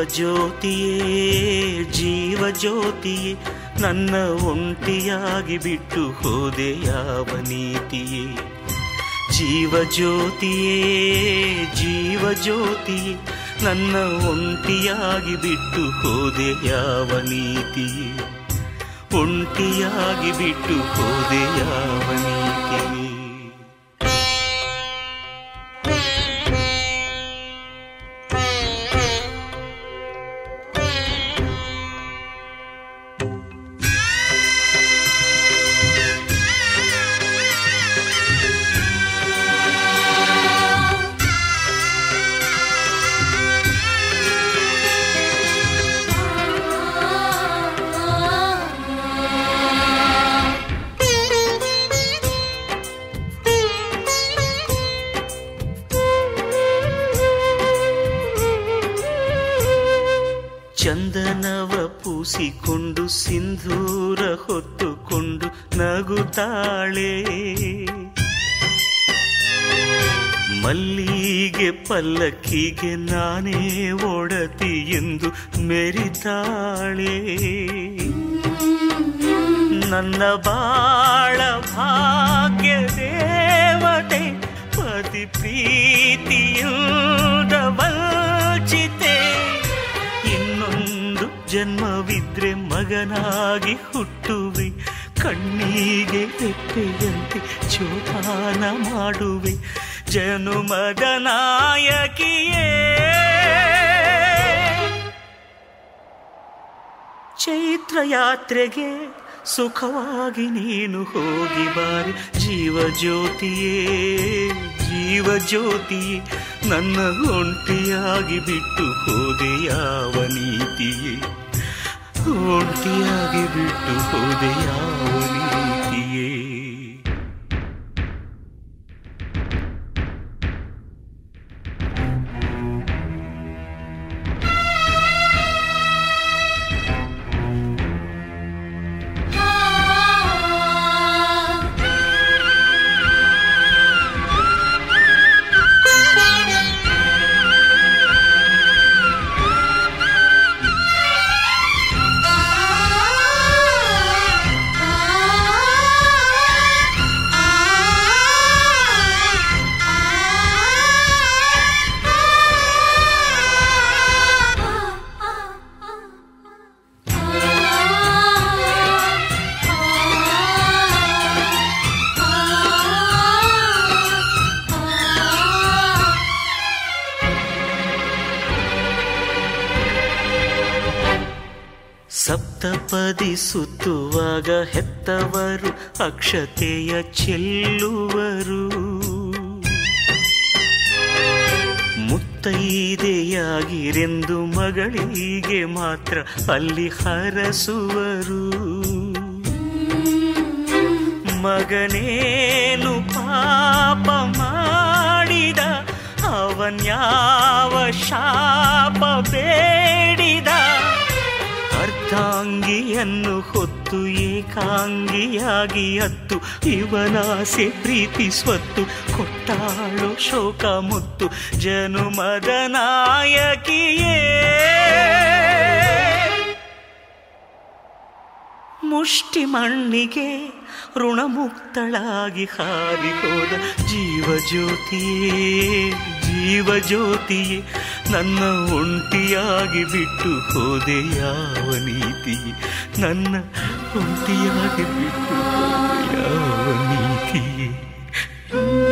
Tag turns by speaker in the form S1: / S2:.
S1: ಜ್ಯೋತಿಯೇ ಜೀವ ಜ್ಯೋತಿಯೇ ನನ್ನ ಒಂಟಿಯಾಗಿ ಬಿಟ್ಟು ಹೋದೆ ಯಾವ ನೀತಿಯೇ ಜೀವ ಜ್ಯೋತಿಯೇ ಜೀವ ಜ್ಯೋತಿಯೇ ನನ್ನ ಒಂಟಿಯಾಗಿ ಬಿಟ್ಟು ಹೋದೆ ಯಾವ ನೀತಿಯೇ ಒಂಟಿಯಾಗಿ ಬಿಟ್ಟು ಹೋದೆ ಯಾವ ನೀತಿಯೇ ಚಂದನವ ಪೂಸಿಕೊಂಡು ಸಿಂಧೂರ ಹೊತ್ತುಕೊಂಡು ನಗುತ್ತಾಳೆ ಮಲ್ಲಿಗೆ ಪಲ್ಲಕ್ಕಿಗೆ ನಾನೇ ಒಡತಿ ಎಂದು ಮೆರಿತಾಳೆ ನನ್ನ ಬಾಳ ಭಾಗ್ಯ ದೇವತೆ ಪತಿ ಪ್ರೀತಿಯಿಂದ ವಂಚಿತೆ ಇನ್ನೊಂದು ಜನ್ಮವಿದ್ರೆ ಮಗನಾಗಿ ಹುಟ್ಟುವೆ ಕಣ್ಣಿಗೆ ರೆಪ್ಪೆಯಂತೆ ಜೋಪಾನ ಮಾಡುವೆ ಜನುಮದ ನಾಯಕಿಯೇ ಚೈತ್ರ ಯಾತ್ರೆಗೆ ಸುಖವಾಗಿ ನೀನು ಹೋಗಿ ಬಾರಿ ಜೀವ ಜ್ಯೋತಿಯೇ ಜೀವ ಜ್ಯೋತಿಯೇ ನನ್ನ ಒಂಟಿಯಾಗಿ ಬಿಟ್ಟು ಹೋದೆ ಯಾವ ನೀತಿಯೇ ಒಂಟಿಯಾಗಿ ಬಿಟ್ಟು ಹೋದೆ ಯಾವ ನೀತಿಯೇ ಸಪ್ತಪದಿ ಸುತ್ತುವಾಗ ಹೆತ್ತವರು ಅಕ್ಷತೆಯ ಚೆಲ್ಲುವರು ಮುತ್ತೈದೆಯಾಗಿರೆಂದು ಮಗಳಿಗೆ ಮಾತ್ರ ಅಲ್ಲಿ ಹರಸುವರು ಮಗನೇನು ಪಾಪ ಮಾಡಿದ ಅವನ್ಯಾವ ಶಾಪ ಬೇಡಿದ ಅರ್ಧಾಂಗಿಯನ್ನು ಹೊತ್ತು ಏಕಾಂಗಿಯಾಗಿ ಅತ್ತು ಇವನಾಸೆ ಪ್ರೀತಿ ಸ್ವತ್ತು ಕೊಟ್ಟಾಳು ಶೋಕ ಮುತ್ತು ಜನುಮದ ನಾಯಕಿಯೇ ಮುಷ್ಟಿ ಮಣ್ಣಿಗೆ ಋಣಮುಕ್ತಳಾಗಿ ಹಾರಿ ಹೋದ ಜೀವ ಜ್ಯೋತಿಯೇ ಜೀವ ಜ್ಯೋತಿಯೇ ನನ್ನ ಒಂಟಿಯಾಗಿ ಬಿಟ್ಟು ಹೋದೆ ಯಾವ ನೀತಿಯೇ ನನ್ನ ಒಂಟಿಯಾಗಿ ಬಿಟ್ಟು ಹೋದೆ ಯಾವ ನೀತಿಯೇ